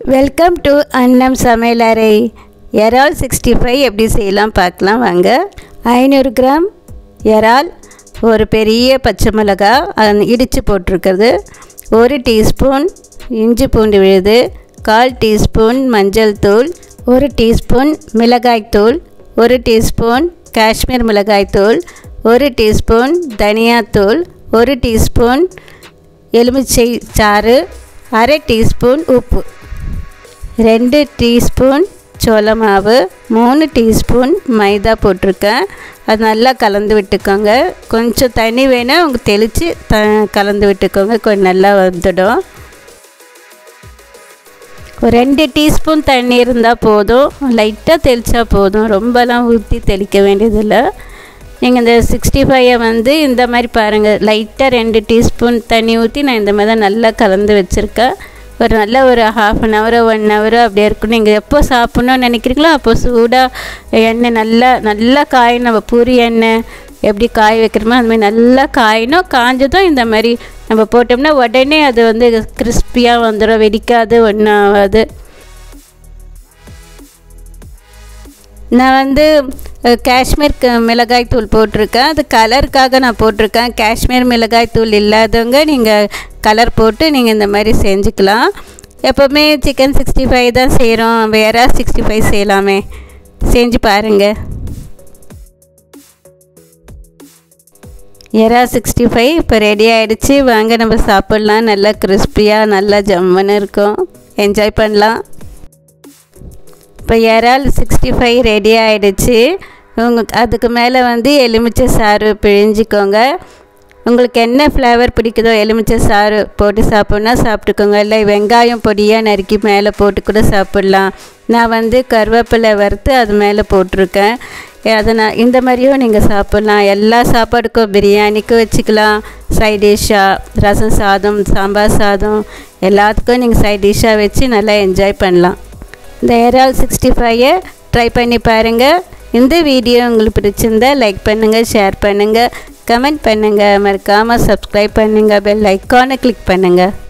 welcome to அன்னம் சமையலறை இறால் சிக்ஸ்டி ஃபைவ் எப்படி செய்யலாம் பார்க்கலாம் வாங்க ஐநூறு கிராம் இறால் ஒரு பெரிய பச்சை மிளகா அதை இடித்து போட்டிருக்கிறது ஒரு டீஸ்பூன் இஞ்சி பூண்டு விழுது கால் டீஸ்பூன் மஞ்சள் தூள் ஒரு டீஸ்பூன் மிளகாய் தூள் ஒரு டீஸ்பூன் காஷ்மீர் மிளகாய் தூள் ஒரு டீஸ்பூன் தனியாத்தூள் ஒரு டீஸ்பூன் எலுமிச்சை சாறு அரை டீஸ்பூன் உப்பு ரெண்டு டீஸ்பூன் சோள மாவு மூணு டீஸ்பூன் மைதா போட்டிருக்கேன் அது நல்லா கலந்து விட்டுக்கோங்க கொஞ்சம் தண்ணி வேணால் உங்க தெளித்து த கலந்து விட்டுக்கோங்க கொஞ்சம் நல்லா வந்துடும் ஒரு ரெண்டு டீஸ்பூன் தண்ணி இருந்தால் போதும் லைட்டாக தெளித்தா போதும் ரொம்பலாம் ஊற்றி தெளிக்க வேண்டியதில்லை நீங்கள் இந்த சிக்ஸ்டி ஃபைவை வந்து இந்த மாதிரி பாருங்கள் லைட்டாக ரெண்டு டீஸ்பூன் தண்ணி ஊற்றி நான் இந்த மாதிரி தான் நல்லா கலந்து வச்சுருக்கேன் ஒரு நல்ல ஒரு half an hour one hour அப்படியே இருக்கும் நீங்கள் எப்போ சாப்பிட்ணுன்னு நினைக்கிறீங்களோ அப்போ சூடாக எண்ணெய் நல்லா நல்லா காய் நம்ம பூரி எண்ணெய் எப்படி காய வைக்கிறோமோ அந்த மாதிரி நல்லா காயணும் காஞ்சதும் இந்த மாதிரி நம்ம போட்டோம்னா உடனே அது வந்து கிறிஸ்பியாக வந்துடும் வெடிக்காது ஒன்றும் ஆகாது நான் வந்து காஷ்மீர் மிளகாய் தூள் போட்டிருக்கேன் அது கலருக்காக நான் போட்டிருக்கேன் காஷ்மீர் மிளகாய் தூள் இல்லாதவங்க நீங்கள் கலர் போட்டு நீங்கள் இந்த மாதிரி செஞ்சுக்கலாம் எப்போவுமே சிக்கன் சிக்ஸ்டி ஃபைவ் தான் செய்கிறோம் வேறு சிக்ஸ்டி ஃபைவ் செய்யலாமே செஞ்சு பாருங்கள் எறா சிக்ஸ்டி ஃபைவ் இப்போ ரெடி ஆகிடுச்சு வாங்க நம்ம சாப்பிட்லாம் நல்லா கிறிஸ்பியாக நல்லா ஜம்முன்னு இருக்கும் என்ஜாய் பண்ணலாம் இப்போ இறால் சிக்ஸ்டி ஃபைவ் ரெடி ஆகிடுச்சு உங்கள் அதுக்கு மேலே வந்து எலுமிச்சை சாறு பிழிஞ்சிக்கோங்க உங்களுக்கு என்ன ஃப்ளேவர் பிடிக்குதோ எலுமிச்சை சாறு போட்டு சாப்பிட்னா சாப்பிட்டுக்கோங்க இல்லை வெங்காயம் பொடியாக நறுக்கி மேலே போட்டு கூட சாப்பிட்லாம் நான் வந்து கருவேப்பிலை வறுத்து அது மேலே போட்டிருக்கேன் அதை நான் இந்த மாதிரியும் நீங்கள் சாப்பிட்லாம் எல்லா சாப்பாடுக்கும் பிரியாணிக்கும் வச்சுக்கலாம் சைட் டிஷ்ஷாக ரசம் சாதம் சாம்பார் சாதம் எல்லாத்துக்கும் நீங்கள் சைட் டிஷ்ஷாக வச்சு நல்லா என்ஜாய் பண்ணலாம் இந்த ஏரால் சிக்ஸ்டி ஃபைவை ட்ரை பண்ணி பாருங்கள் இந்த வீடியோ உங்களுக்கு பிடிச்சிருந்தா லைக் பண்ணுங்கள் ஷேர் பண்ணுங்கள் கமெண்ட் பண்ணுங்கள் மறக்காமல் சப்ஸ்கிரைப் பண்ணுங்கள் பெல் ஐக்கானை கிளிக் பண்ணுங்கள்